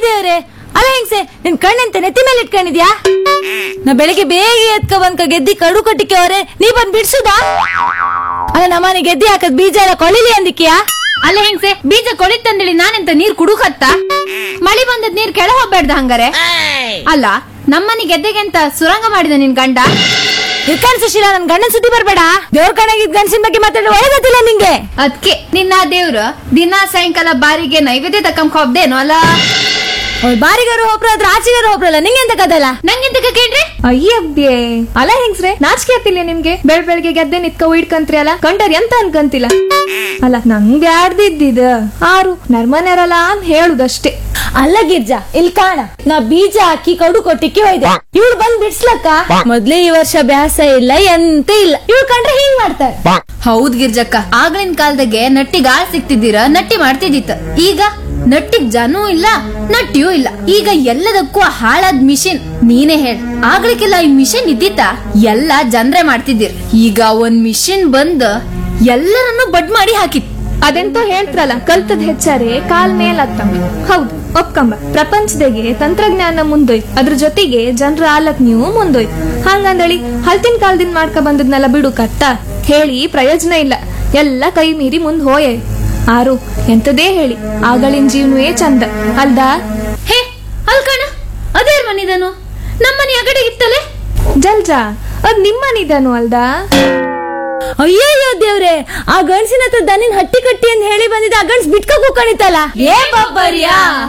ದೇವ್ರೆ ಅಲ್ಲ ಹೆಂಗ್ಸೆ ನಿನ್ ಕಣ್ಣಂತೆ ನೆತ್ತಿ ಮೇಲೆ ಇಟ್ಕೊಂಡಿದ್ಯಾ ನಾ ಬೆಳಿಗ್ಗೆ ಬೇಗ ಎತ್ಕ ಬಂದ್ಕ ಗೆದ್ದಿ ಕಡು ಕಟ್ಟಿಕೆ ಅವ್ರೆ ನೀ ಬಂದ್ ಬಿಡ್ಸುದಾ ಅಲ್ಲ ನಮ್ಮನೆ ಗೆದ್ದಿ ಹಾಕದ್ ಬೀಜ ಎಲ್ಲ ಕೊಳಿಲಿ ಅಂದಿಕ್ಯಾ ಅಲ್ಲ ಹೆಂಗ್ಸೆ ಬೀಜ ಕೊಳಿತಂದೇಳಿ ನಾನೆಂತ ನೀರ್ ಕುಡುಕತ್ತ ಮಳಿ ಬಂದದ್ ನೀರ್ ಕೆಳ ಹೋಗ್ಬೇಡ್ದ ಹಂಗಾರೆ ಅಲ್ಲ ನಮ್ಮನೆ ಗೆದ್ದೆಗೆ ಅಂತ ಸುರಂಗ ಮಾಡಿದ ನಿನ್ ಗಂಡ ಇರ್ಕಾನ್ ಸುಶೀಲ ನನ್ ಗಂಡನ್ ಸುದ್ದಿ ಬರ್ಬೇಡ ದೇವ್ರ ಕಣಗಿದ್ ಗಂಡಸಿನ ಬಗ್ಗೆ ಮಾತಾಡೋ ಒಳಗತ್ತಿಲ್ಲ ನಿಂಗೆ ಅದ್ಕೆ ನಿನ್ನ ದೇವ್ರು ದಿನ ಸಾಯಂಕಾಲ ಬಾರಿಗೆ ನೈವೇದ್ಯ ತಕ್ಕಂಕ ಹೋಗ್ದೇನೋ ಅಲ್ಲ ಅವ್ಳ್ ಬಾರಿಗಾರು ಒಬ್ರು ಅದ್ರ ಆಚೆಗಾರು ಒಬ್ರಲ್ಲ ನಿಂಗೆ ಎಂತ ಕದಲ್ಲ ನಂಗೆಂತ ಕೇಳ್ರಿ ಅಯ್ಯಬ್ಯೆ ಅಲ್ಲ ಹೆಂಗ್ಸ್ರೆ ನಾಚಿಕೆ ಆತಿಲ್ಲ ನಿಮ್ಗೆ ಬೆಳ್ ಬೆಳಗ್ಗೆ ಗೆದ್ದೆ ನಿತ್ಕ ಇಡ್ಕಂತ್ರಿ ಅಲ್ಲ ಕಂಡರ್ ಎಂತ ಅನ್ಕಂತಿಲ್ಲ ಅಲ್ಲ ನಂಗ್ ಬ್ಯಾಡ್ದಿದ್ದಿದ ಆರು ನರ್ಮನೆರಲ್ಲ ಅಂತ ಹೇಳುದಷ್ಟೇ ಅಲ್ಲ ಗಿರ್ಜಾ ಇಲ್ಲಿ ಕಾಣ ನಾ ಬೀಜ ಹಾಕಿ ಕಡು ಕೊಟ್ಟಿಕ್ಕೆ ಹೋಯ್ದೆ ಇವಳು ಬಂದ್ ಬಿಡ್ಸ್ಲಕ್ಕ ಮೊದ್ಲೇ ಈ ವರ್ಷ ಬ್ಯಾಸ ಇಲ್ಲ ಎಂತ ಇಲ್ಲ ಇವಳು ಕಂಡ್ರೆ ಹಿಂಗ್ ಮಾಡ್ತಾರೆ ಹೌದ್ ಗಿರ್ಜಕ್ಕ ಆಗ್ಲಿನ ಕಾಲದಾಗೆ ನಟ್ಟಿಗ್ ಆಳ್ ಸಿಕ್ತಿದ್ದೀರ ನಟ್ಟಿ ಮಾಡ್ತಿದ್ದಿತ್ತ ಈಗ ನಟ್ಟಿಗ್ ಜನೂ ಇಲ್ಲ ನಟ್ಟಿಯೂ ಇಲ್ಲ ಈಗ ಎಲ್ಲದಕ್ಕೂ ಹಾಳಾದ್ ಮಿಷಿನ್ ನೀನೇ ಹೇಳ್ ಆಗ್ಲಿಕ್ಕೆಲ್ಲ ಈ ಮಿಷಿನ್ ಇದ್ದಿತ್ತ ಎಲ್ಲ ಜನ್ರೆ ಮಾಡ್ತಿದ್ದೀರ್ ಈಗ ಒಂದ್ ಮಿಷಿನ್ ಬಂದ್ ಎಲ್ಲರನ್ನು ಬಡ್ ಮಾಡಿ ಹಾಕಿತ್ ಅದೆಂತೋ ಹೇಳ್ತಾರಲ್ಲ ಕಲ್ತದ್ ಹೆಚ್ಚಾರೆ ಕಾಲ್ ಮೇಲ್ ಹತ್ತಂಬ ಹೌದು ಒಪ್ಕಂಬ ಪ್ರಪಂಚದಾಗೆ ತಂತ್ರಜ್ಞಾನ ಮುಂದೋಯ್ತು ಅದ್ರ ಜೊತೆಗೆ ಜನರ ಆಲಕ್ ನೀವು ಮುಂದೋಯ್ತು ಹಂಗಂದಳಿ ಹಲ್ತಿನ ಕಾಲದಿಂದ ಮಾಡ್ಕ ಬಂದದ್ನೆಲ್ಲ ಬಿಡು ಕತ್ತ ಹೇಳಿ ಪ್ರಯೋಜನ ಇಲ್ಲ ಎಲ್ಲ ಕೈ ಮೀರಿ ಮುಂದ್ ಹೋಯೆ ಆರು ಎಂತದೇ ಹೇಳಿ ಆಗಳಿನ ಜೀವನವೇ ಚಂದ ಅಲ್ದಾ ಹೇ ಅಲ್ ಕಣ ಅದೇ ಮನಿದನು ನಮ್ಮನೆ ಅಗಡೆ ಇತ್ತಲೆ ಜಲ್ಜಾ ಅದ್ ನಿಮ್ಮನಿದನು ಅಲ್ದಾ ಅಯ್ಯಯ್ಯೋ ದೇವ್ರೆ ಆ ಗಂಡ್ಸಿನ ಹತ್ರ ದನಿನ್ ಹಟ್ಟಿ ಕಟ್ಟಿ ಅಂತ ಹೇಳಿ ಬಂದಿದ್ದ ಆ ಗಂಡ್ಸ್ ಬಿಟ್ಕ ಕೂಕಣಿತಲ್ಲ ಏ ಬಬ್ಬರಿಯಾ